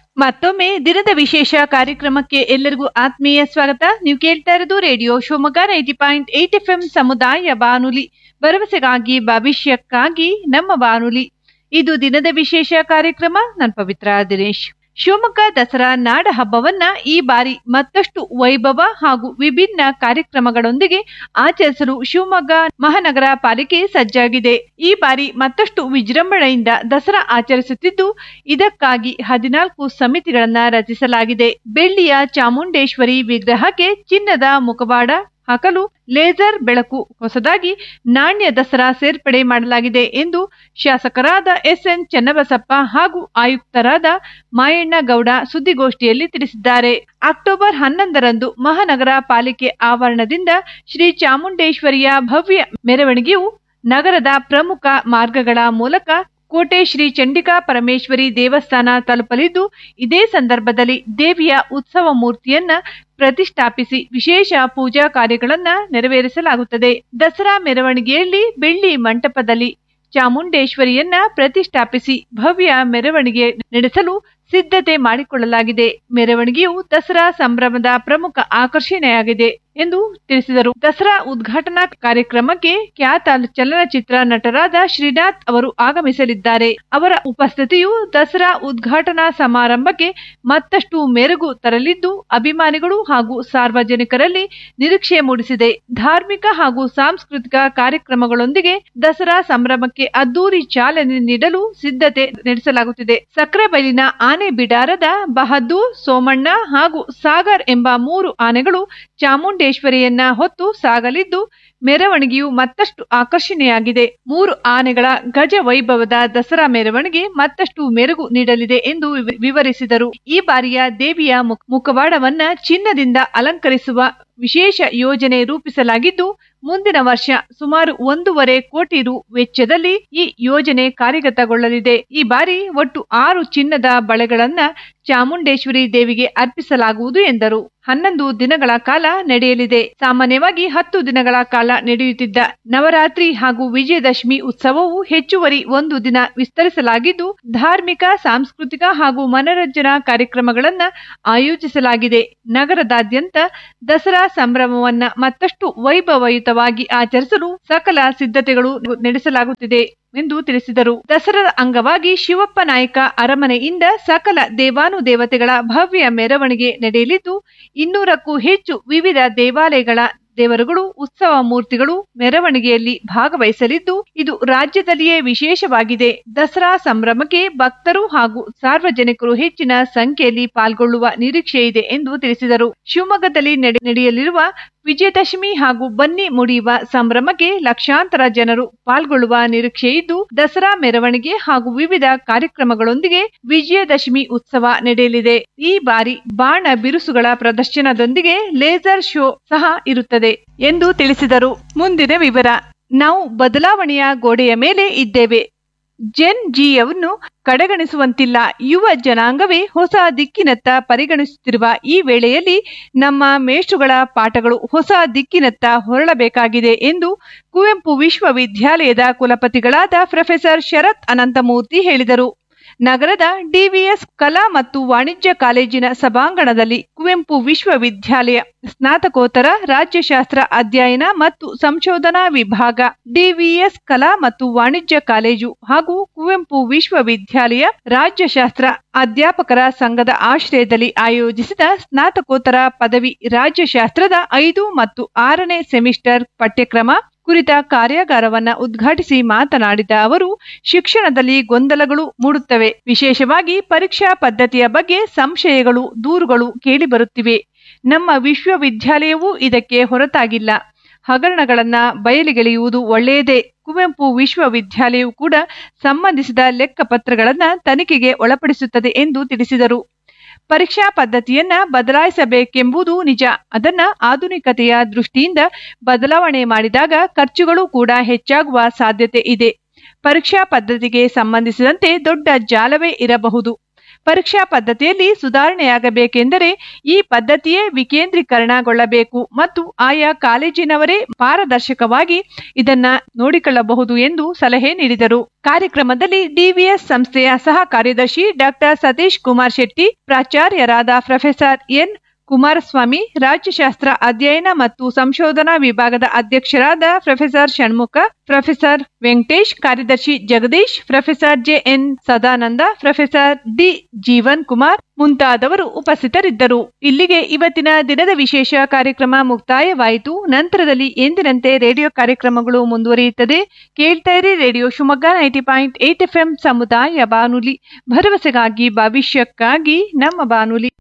ಮತ್ತೊಮ್ಮೆ ದಿನದ ವಿಶೇಷ ಕಾರ್ಯಕ್ರಮಕ್ಕೆ ಎಲ್ಲರಿಗೂ ಆತ್ಮೀಯ ಸ್ವಾಗತ ನೀವು ಕೇಳ್ತಾ ಇರೋದು radio Shivamogga ninety point eight F M ಸಮುದಾಯ ಬಾನುಲಿ ಭರವಸೆಗಾಗಿ ಭವಿಷ್ಯಕ್ಕಾಗಿ ನಮ್ಮ ಬಾನುಲಿ ಇದು ದಿನದ ವಿಶೇಷ ಕಾರ್ಯಕ್ರಮ ನಾನು ಪವಿತ್ರ ದಿನೇಶ್ ಶಿವಮೊಗ್ಗ ದಸರಾ ನಾಡ ಹಬ್ಬವನ್ನ ಈ ಬಾರಿ ಮತ್ತಷ್ಟು ವೈಭವ ಹಾಗೂ ವಿಭಿನ್ನ ಕಾರ್ಯಕ್ರಮಗಳೊಂದಿಗೆ ಆಚರಿಸಲು ಶಿವಮೊಗ್ಗ ಮಹಾನಗರ ಪಾಲಿಕೆ ಸಜ್ಜಾಗಿದೆ ಈ ಬಾರಿ ಮತ್ತಷ್ಟು ವಿಜೃಂಭಣೆಯಿಂದ ದಸರಾ ಆಚರಿಸುತ್ತಿದ್ದು ಇದಕ್ಕಾಗಿ ಹದಿನಾಲ್ಕು ಸಮಿತಿಗಳನ್ನ ರಚಿಸಲಾಗಿದೆ ಬೆಳ್ಳಿಯ ಚಾಮುಂಡೇಶ್ವರಿ ವಿಗ್ರಹಕ್ಕೆ ಚಿನ್ನದ ಮುಖವಾಡ ಹಾಕಲು ಲೇಸರ್ ಬೆಳಕು ಹೊಸದಾಗಿ ನಾಣ್ಯ ದಸರಾ ಸೇರ್ಪಡೆ ಮಾಡಲಾಗಿದೆ ಎಂದು ಶಾಸಕರಾದ ಎಸ್ಎನ್ ಚನ್ನಬಸಪ್ಪ ಹಾಗೂ ಆಯುಕ್ತರಾದ ಮಾಯಣ್ಣ ಗೌಡ ಸುದ್ದಿಗೋಷ್ಠಿಯಲ್ಲಿ ತಿಳಿಸಿದ್ದಾರೆ ಅಕ್ಟೋಬರ್ ಹನ್ನೊಂದರಂದು ಮಹಾನಗರ ಪಾಲಿಕೆ ಆವರಣದಿಂದ ಶ್ರೀ ಚಾಮುಂಡೇಶ್ವರಿಯ ಭವ್ಯ ಮೆರವಣಿಗೆಯು ನಗರದ ಪ್ರಮುಖ ಮಾರ್ಗಗಳ ಮೂಲಕ ಕೋಟೆ ಶ್ರೀ ಚಂಡಿಕಾ ಪರಮೇಶ್ವರಿ ದೇವಸ್ಥಾನ ತಲುಪಲಿದ್ದು ಇದೇ ಸಂದರ್ಭದಲ್ಲಿ ದೇವಿಯ ಉತ್ಸವ ಮೂರ್ತಿಯನ್ನ ಪ್ರತಿಷ್ಠಾಪಿಸಿ ವಿಶೇಷ ಪೂಜಾ ಕಾರ್ಯಗಳನ್ನ ನೆರವೇರಿಸಲಾಗುತ್ತದೆ ದಸರಾ ಮೆರವಣಿಗೆಯಲ್ಲಿ ಬೆಳ್ಳಿ ಮಂಟಪದಲ್ಲಿ ಚಾಮುಂಡೇಶ್ವರಿಯನ್ನ ಪ್ರತಿಷ್ಠಾಪಿಸಿ ಭವ್ಯ ಮೆರವಣಿಗೆ ನಡೆಸಲು ಸಿದ್ಧತೆ ಮಾಡಿಕೊಳ್ಳಲಾಗಿದೆ ಮೆರವಣಿಗೆಯು ದಸರಾ ಸಂಭ್ರಮದ ಪ್ರಮುಖ ಆಕರ್ಷಣೆಯಾಗಿದೆ ಎಂದು ತಿಳಿಸಿದರು ದಸರಾ ಉದ್ಘಾಟನಾ ಕಾರ್ಯಕ್ರಮಕ್ಕೆ ಖ್ಯಾತ ಚಲನಚಿತ್ರ ನಟರಾದ ಶ್ರೀನಾಥ್ ಅವರು ಆಗಮಿಸಲಿದ್ದಾರೆ ಅವರ ಉಪಸ್ಥಿತಿಯು ದಸರಾ ಉದ್ಘಾಟನಾ ಸಮಾರಂಭಕ್ಕೆ ಮತ್ತಷ್ಟು ಮೆರುಗು ತರಲಿದ್ದು ಅಭಿಮಾನಿಗಳು ಹಾಗೂ ಸಾರ್ವಜನಿಕರಲ್ಲಿ ನಿರೀಕ್ಷೆ ಮೂಡಿಸಿದೆ ಧಾರ್ಮಿಕ ಹಾಗೂ ಸಾಂಸ್ಕೃತಿಕ ಕಾರ್ಯಕ್ರಮಗಳೊಂದಿಗೆ ದಸರಾ ಸಂಭ್ರಮಕ್ಕೆ ಅದ್ದೂರಿ ಚಾಲನೆ ನೀಡಲು ಸಿದ್ಧತೆ ನಡೆಸಲಾಗುತ್ತಿದೆ ಸಕ್ರೆಬೈಲಿನ ಆನೆ ಬಿಡಾರದ ಬಹದ್ದೂರ್ ಸೋಮಣ್ಣ ಹಾಗೂ ಸಾಗರ್ ಎಂಬ ಮೂರು ಆನೆಗಳು ಚಾಮುಂಡೇಶ್ವರಿಯನ್ನ ಹೊತ್ತು ಸಾಗಲಿದ್ದು ಮೆರವಣಿಗೆಯು ಮತ್ತಷ್ಟು ಆಕರ್ಷಣೆಯಾಗಿದೆ ಮೂರು ಆನೆಗಳ ಗಜ ವೈಭವದ ದಸರಾ ಮೆರವಣಿಗೆ ಮತ್ತಷ್ಟು ಮೆರುಗು ನೀಡಲಿದೆ ಎಂದು ವಿವ- ವಿವರಿಸಿದರು ಈ ಬಾರಿಯ ದೇವಿಯ ಮುಖ- ಮುಖವಾಡವನ್ನ ಚಿನ್ನದಿಂದ ಅಲಂಕರಿಸುವ ವಿಶೇಷ ಯೋಜನೆ ರೂಪಿಸಲಾಗಿದ್ದು ಮುಂದಿನ ವರ್ಷ ಸುಮಾರು ಒಂದೂವರೆ ಕೋಟಿ ರು ವೆಚ್ಚದಲ್ಲಿ ಈ ಯೋಜನೆ ಕಾರ್ಯಗತಗೊಳ್ಳಲಿದೆ ಈ ಬಾರಿ ಒಟ್ಟು ಆರು ಚಿನ್ನದ ಬಳೆಗಳನ್ನ ಚಾಮುಂಡೇಶ್ವರಿ ದೇವಿಗೆ ಅರ್ಪಿಸಲಾಗುವುದು ಎಂದರು ಹನ್ನೊಂದು ದಿನಗಳ ಕಾಲ ನಡೆಯಲಿದೆ ಸಾಮಾನ್ಯವಾಗಿ ಹತ್ತು ದಿನಗಳ ಕಾಲ ನಡೆಯುತ್ತಿದ್ದ ನವರಾತ್ರಿ ಹಾಗೂ ವಿಜಯದಶಮಿ ಉತ್ಸವವು ಹೆಚ್ಚುವರಿ ಒಂದು ದಿನ ವಿಸ್ತರಿಸಲಾಗಿದ್ದು ಧಾರ್ಮಿಕ ಸಾಂಸ್ಕೃತಿಕ ಹಾಗೂ ಮನರಂಜನಾ ಕಾರ್ಯಕ್ರಮಗಳನ್ನ ಆಯೋಜಿಸಲಾಗಿದೆ ನಗರದಾದ್ಯಂತ ದಸರಾ ಸಂಭ್ರಮವನ್ನ ಮತ್ತಷ್ಟು ವೈಭವಯುತವಾಗಿ ಆಚರಿಸಲು ಸಕಲ ಸಿದ್ಧತೆಗಳು ನಡೆಸಲಾಗುತ್ತಿದೆ ಎಂದು ತಿಳಿಸಿದರು ದಸರಾದ ಅಂಗವಾಗಿ ಶಿವಪ್ಪ ನಾಯಕ ಅರಮನೆಯಿಂದ ಸಕಲ ದೇವಾನುದೇವತೆಗಳ ಭವ್ಯ ಮೆರವಣಿಗೆ ನಡೆಯಲಿದ್ದು ಇನ್ನೂರಕ್ಕೂ ಹೆಚ್ಚು ವಿವಿಧ ದೇವಾಲಯಗಳ ದೇವರುಗಳು ಉತ್ಸವ ಮೂರ್ತಿಗಳು ಮೆರವಣಿಗೆಯಲ್ಲಿ ಭಾಗವಹಿಸಲಿದ್ದು ಇದು ರಾಜ್ಯದಲ್ಲಿಯೇ ವಿಶೇಷವಾಗಿದೆ ದಸರಾ ಸಂಭ್ರಮಕ್ಕೆ ಭಕ್ತರು ಹಾಗೂ ಸಾರ್ವಜನಿಕರು ಹೆಚ್ಚಿನ ಸಂಖ್ಯೆಯಲ್ಲಿ ಪಾಲ್ಗೊಳ್ಳುವ ನಿರೀಕ್ಷೆ ಇದೆ ಎಂದು ತಿಳಿಸಿದರು ಶಿವಮೊಗ್ಗದಲ್ಲಿ ನಡೆ- ನಡೆಯಲಿರುವ ವಿಜಯದಶಮಿ ಹಾಗೂ ಬನ್ನಿ ಮುಡಿಯುವ ಸಂಭ್ರಮಕ್ಕೆ ಲಕ್ಷಾಂತರ ಜನರು ಪಾಲ್ಗೊಳ್ಳುವ ನಿರೀಕ್ಷೆ ಇದ್ದು ದಸರಾ ಮೆರವಣಿಗೆ ಹಾಗೂ ವಿವಿಧ ಕಾರ್ಯಕ್ರಮಗಳೊಂದಿಗೆ ವಿಜಯದಶಮಿ ಉತ್ಸವ ನಡೆಯಲಿದೆ ಈ ಬಾರಿ ಬಾಣ ಬಿರುಸುಗಳ ಪ್ರದರ್ಶನದೊಂದಿಗೆ ಲೇಸರ್ ಶೋ ಸಹ ಇರುತ್ತದೆ ಎಂದು ತಿಳಿಸಿದರು ಮುಂದಿನ ವಿವರ ನಾವು ಬದಲಾವಣೆಯ ಗೋಡೆಯ ಮೇಲೆ ಇದ್ದೇವೆ ಜೆನ್ ಜಿಯನ್ನು ಕಡೆಗಣಿಸುವಂತಿಲ್ಲ ಯುವ ಜನಾಂಗವೇ ಹೊಸ ದಿಕ್ಕಿನತ್ತ ಪರಿಗಣಿಸುತ್ತಿರುವ ಈ ವೇಳೆಯಲ್ಲಿ ನಮ್ಮ ಮೇಷ್ಟ್ರುಗಳ ಪಾಠಗಳು ಹೊಸ ದಿಕ್ಕಿನತ್ತ ಹೊರಳಬೇಕಾಗಿದೆ ಎಂದು ಕುವೆಂಪು ವಿಶ್ವವಿದ್ಯಾಲಯದ ಕುಲಪತಿಗಳಾದ ಪ್ರೊಫೆಸರ್ ಶರತ್ ಅನಂತಮೂರ್ತಿ ಹೇಳಿದರು ನಗರದ ಡಿವಿಎಸ್ ಕಲಾ ಮತ್ತು ವಾಣಿಜ್ಯ ಕಾಲೇಜಿನ ಸಭಾಂಗಣದಲ್ಲಿ ಕುವೆಂಪು ವಿಶ್ವವಿದ್ಯಾಲಯ ಸ್ನಾತಕೋತ್ತರ ರಾಜ್ಯಶಾಸ್ತ್ರ ಅಧ್ಯಯನ ಮತ್ತು ಸಂಶೋಧನಾ ವಿಭಾಗ ಡಿವಿಎಸ್ ಕಲಾ ಮತ್ತು ವಾಣಿಜ್ಯ ಕಾಲೇಜು ಹಾಗೂ ಕುವೆಂಪು ವಿಶ್ವವಿದ್ಯಾಲಯ ರಾಜ್ಯಶಾಸ್ತ್ರ ಅಧ್ಯಾಪಕರ ಸಂಘದ ಆಶ್ರಯದಲ್ಲಿ ಆಯೋಜಿಸಿದ ಸ್ನಾತಕೋತ್ತರ ಪದವಿ ರಾಜ್ಯಶಾಸ್ತ್ರದ ಐದು ಮತ್ತು ಆರನೇ ಸೆಮಿಸ್ಟರ್ ಪಠ್ಯಕ್ರಮ ಕುರಿತ ಕಾರ್ಯಾಗಾರವನ್ನ ಉದ್ಘಾಟಿಸಿ ಮಾತನಾಡಿದ ಅವರು ಶಿಕ್ಷಣದಲ್ಲಿ ಗೊಂದಲಗಳು ಮೂಡುತ್ತವೆ ವಿಶೇಷವಾಗಿ ಪರೀಕ್ಷಾ ಪದ್ಧತಿಯ ಬಗ್ಗೆ ಸಂಶಯಗಳು ದೂರುಗಳು ಕೇಳಿಬರುತ್ತಿವೆ ನಮ್ಮ ವಿಶ್ವವಿದ್ಯಾಲಯವೂ ಇದಕ್ಕೆ ಹೊರತಾಗಿಲ್ಲ ಹಗರಣಗಳನ್ನ ಬಯಲಿಗೆಳೆಯುವುದು ಒಳ್ಳೆಯದೇ ಕುವೆಂಪು ವಿಶ್ವವಿದ್ಯಾಲಯವು ಕೂಡ ಸಂಬಂಧಿಸಿದ ಲೆಕ್ಕಪತ್ರಗಳನ್ನ ತನಿಖೆಗೆ ಒಳಪಡಿಸುತ್ತದೆ ಎಂದು ತಿಳಿಸಿದರು ಪರೀಕ್ಷಾ ಪದ್ಧತಿಯನ್ನ ಬದಲಾಯಿಸಬೇಕೆಂಬುದು ನಿಜ ಅದನ್ನ ಆಧುನಿಕತೆಯ ದೃಷ್ಟಿಯಿಂದ ಬದಲಾವಣೆ ಮಾಡಿದಾಗ ಖರ್ಚುಗಳು ಕೂಡ ಹೆಚ್ಚಾಗುವ ಸಾಧ್ಯತೆ ಇದೆ ಪರೀಕ್ಷಾ ಪದ್ಧತಿಗೆ ಸಂಬಂಧಿಸಿದಂತೆ ದೊಡ್ಡ ಜಾಲವೇ ಇರಬಹುದು ಪರೀಕ್ಷಾ ಪದ್ಧತಿಯಲ್ಲಿ ಸುಧಾರಣೆಯಾಗಬೇಕೆಂದರೆ ಈ ಪದ್ಧತಿಯೇ ವಿಕೇಂದ್ರೀಕರಣಗೊಳ್ಳಬೇಕು ಮತ್ತು ಆಯಾ ಕಾಲೇಜಿನವರೇ ಪಾರದರ್ಶಕವಾಗಿ ಇದನ್ನ ನೋಡಿಕೊಳ್ಳಬಹುದು ಎಂದು ಸಲಹೆ ನೀಡಿದರು ಕಾರ್ಯಕ್ರಮದಲ್ಲಿ ಡಿವಿಎಸ್ ಸಂಸ್ಥೆಯ ಸಹ ಕಾರ್ಯದರ್ಶಿ ಡಾಕ್ಟರ್ ಸತೀಶ್ ಕುಮಾರ್ ಶೆಟ್ಟಿ ಪ್ರಾಚಾರ್ಯರಾದ ಪ್ರೊಫೆಸರ್ ಎನ್ ಕುಮಾರಸ್ವಾಮಿ ರಾಜ್ಯಶಾಸ್ತ್ರ ಅಧ್ಯಯನ ಮತ್ತು ಸಂಶೋಧನಾ ವಿಭಾಗದ ಅಧ್ಯಕ್ಷರಾದ ಪ್ರೊಫೆಸರ್ ಷಣ್ಮುಖ ಪ್ರೊಫೆಸರ್ ವೆಂಕಟೇಶ್ ಕಾರ್ಯದರ್ಶಿ Jagadish professor JN Sadananda professor D Jeevan Kumar ಮುಂತಾದವರು ಉಪಸ್ಥಿತರಿದ್ದರು ಇಲ್ಲಿಗೆ ಇವತ್ತಿನ ದಿನದ ವಿಶೇಷ ಕಾರ್ಯಕ್ರಮ ಮುಕ್ತಾಯವಾಯಿತು ನಂತರದಲ್ಲಿ ಎಂದಿನಂತೆ ರೇಡಿಯೋ ಕಾರ್ಯಕ್ರಮಗಳು ಮುಂದುವರಿಯುತ್ತದೆ ಕೇಳ್ತಾ ಇರಿ radio Shivamogga ninety point eight F ಸಮುದಾಯ ಬಾನುಲಿ ಭರವಸೆಗಾಗಿ ಭವಿಷ್ಯಕ್ಕಾಗಿ ನಮ್ಮ ಬಾನುಲಿ